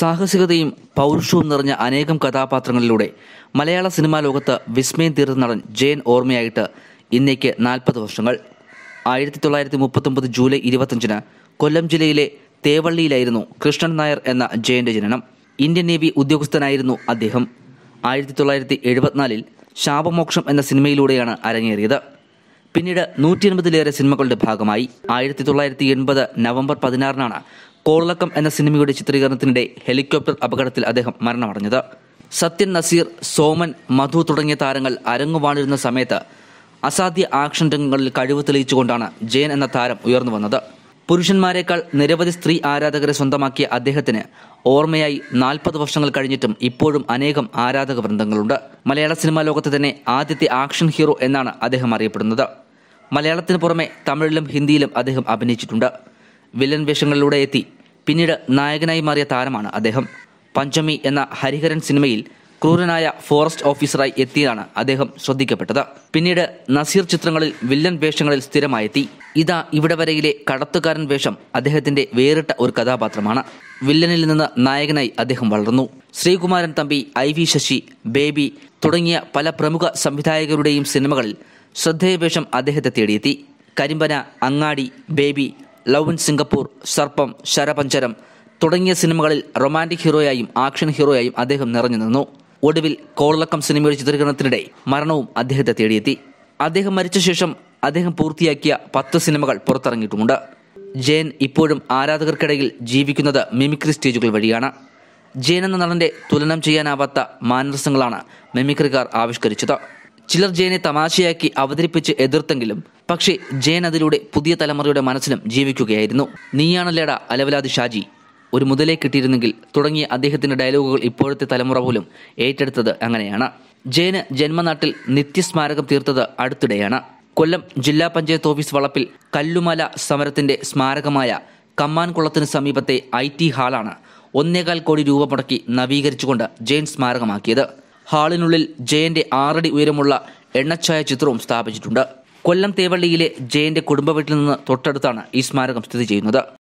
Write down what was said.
സാഹസികതയും പൗരുഷവും നിറഞ്ഞ അനേകം കഥാപാത്രങ്ങളിലൂടെ മലയാള സിനിമാ ലോകത്ത് വിസ്മയം തീർത്ത നടൻ ജയൻ ഓർമ്മയായിട്ട് ഇന്നേക്ക് നാൽപ്പത് വർഷങ്ങൾ ആയിരത്തി തൊള്ളായിരത്തി മുപ്പത്തൊമ്പത് ജൂലൈ ഇരുപത്തഞ്ചിന് കൊല്ലം ജില്ലയിലെ തേവള്ളിയിലായിരുന്നു കൃഷ്ണൻ നായർ എന്ന ജയന്റെ ജനനം ഇന്ത്യൻ നേവി ഉദ്യോഗസ്ഥനായിരുന്നു അദ്ദേഹം ആയിരത്തി തൊള്ളായിരത്തി എഴുപത്തിനാലിൽ ശാപമോക്ഷം എന്ന സിനിമയിലൂടെയാണ് അരങ്ങേറിയത് പിന്നീട് നൂറ്റി എൺപതിലേറെ സിനിമകളുടെ ഭാഗമായി ആയിരത്തി തൊള്ളായിരത്തി എൺപത് നവംബർ പതിനാറിനാണ് കോളക്കം എന്ന സിനിമയുടെ ചിത്രീകരണത്തിനിടെ ഹെലികോപ്റ്റർ അപകടത്തിൽ അദ്ദേഹം മരണമടഞ്ഞത് സത്യൻ നസീർ സോമൻ മധു തുടങ്ങിയ താരങ്ങൾ അരങ്ങുവാണിരുന്ന സമയത്ത് അസാധ്യ ആക്ഷൻ രംഗങ്ങളിൽ കഴിവ് തെളിയിച്ചുകൊണ്ടാണ് ജയൻ എന്ന താരം ഉയർന്നു വന്നത് പുരുഷന്മാരെക്കാൾ നിരവധി സ്ത്രീ ആരാധകരെ സ്വന്തമാക്കിയ അദ്ദേഹത്തിന് ഓർമ്മയായി നാൽപ്പത് വർഷങ്ങൾ കഴിഞ്ഞിട്ടും ഇപ്പോഴും അനേകം ആരാധക വൃന്ദങ്ങളുണ്ട് മലയാള സിനിമാ ലോകത്തെ തന്നെ ആദ്യത്തെ ആക്ഷൻ ഹീറോ എന്നാണ് അദ്ദേഹം അറിയപ്പെടുന്നത് മലയാളത്തിന് പുറമെ തമിഴിലും ഹിന്ദിയിലും അദ്ദേഹം അഭിനയിച്ചിട്ടുണ്ട് വില്ലൻ വേഷങ്ങളിലൂടെ എത്തി പിന്നീട് നായകനായി മാറിയ താരമാണ് അദ്ദേഹം പഞ്ചമി എന്ന ഹരിഹരൻ സിനിമയിൽ ക്രൂരനായ ഫോറസ്റ്റ് ഓഫീസറായി എത്തിയാണ് അദ്ദേഹം ശ്രദ്ധിക്കപ്പെട്ടത് പിന്നീട് നസീർ ചിത്രങ്ങളിൽ വില്ലൻ വേഷങ്ങളിൽ സ്ഥിരമായെത്തി ഇതാ ഇവിടെ വരയിലെ കടത്തുകാരൻ വേഷം അദ്ദേഹത്തിന്റെ വേറിട്ട ഒരു കഥാപാത്രമാണ് വില്ലനിൽ നിന്ന് നായകനായി അദ്ദേഹം വളർന്നു ശ്രീകുമാരൻ തമ്പി ഐ വി ശശി ബേബി തുടങ്ങിയ പല പ്രമുഖ സംവിധായകരുടെയും സിനിമകളിൽ ശ്രദ്ധേയ വേഷം അദ്ദേഹത്തെ തേടിയെത്തി കരിമ്പന അങ്ങാടി ബേബി ലവ് ഇൻ സിംഗപ്പൂർ സർപ്പം ശരപഞ്ചരം തുടങ്ങിയ സിനിമകളിൽ റൊമാൻറ്റിക് ഹീറോയായും ആക്ഷൻ ഹീറോയായും അദ്ദേഹം നിറഞ്ഞു നിന്നു ഒടുവിൽ കോളക്കം സിനിമയുടെ ചിത്രീകരണത്തിനിടെ മരണവും അദ്ദേഹത്തെ തേടിയെത്തി അദ്ദേഹം മരിച്ച ശേഷം അദ്ദേഹം പൂർത്തിയാക്കിയ പത്ത് സിനിമകൾ പുറത്തിറങ്ങിയിട്ടുമുണ്ട് ജയൻ ഇപ്പോഴും ആരാധകർക്കിടയിൽ ജീവിക്കുന്നത് മിമിക്രി സ്റ്റേജുകൾ വഴിയാണ് ജയൻ എന്ന നടന്റെ തുലനം ചെയ്യാനാവാത്ത മാനരസങ്ങളാണ് മിമിക്രിക്കാർ ആവിഷ്കരിച്ചത് ചിലർ ജയനെ തമാശയാക്കി അവതരിപ്പിച്ച് എതിർത്തെങ്കിലും പക്ഷേ ജയൻ അതിലൂടെ പുതിയ തലമുറയുടെ മനസ്സിലും ജീവിക്കുകയായിരുന്നു നീയാണല്ലേടാ അലവലാതി ഷാജി ഒരു മുതലേ കിട്ടിയിരുന്നെങ്കിൽ തുടങ്ങിയ അദ്ദേഹത്തിന്റെ ഡയലോഗുകൾ ഇപ്പോഴത്തെ തലമുറ പോലും ഏറ്റെടുത്തത് അങ്ങനെയാണ് ജയന് ജന്മനാട്ടിൽ നിത്യസ്മാരകം തീർത്തത് അടുത്തിടെയാണ് കൊല്ലം ജില്ലാ പഞ്ചായത്ത് ഓഫീസ് വളപ്പിൽ കല്ലുമല സമരത്തിന്റെ സ്മാരകമായ കമ്മാൻകുളത്തിന് സമീപത്തെ ഐ ടി ഹാളാണ് ഒന്നേകാൽ കോടി രൂപ മുടക്കി നവീകരിച്ചുകൊണ്ട് ജയൻ സ്മാരകമാക്കിയത് ഹാളിനുള്ളിൽ ജയന്റെ ആറടി ഉയരമുള്ള എണ്ണച്ചായ ചിത്രവും സ്ഥാപിച്ചിട്ടുണ്ട് കൊല്ലം തേവള്ളിയിലെ ജയന്റെ കുടുംബ വീട്ടിൽ നിന്ന് തൊട്ടടുത്താണ് ഈ സ്മാരകം സ്ഥിതി ചെയ്യുന്നത്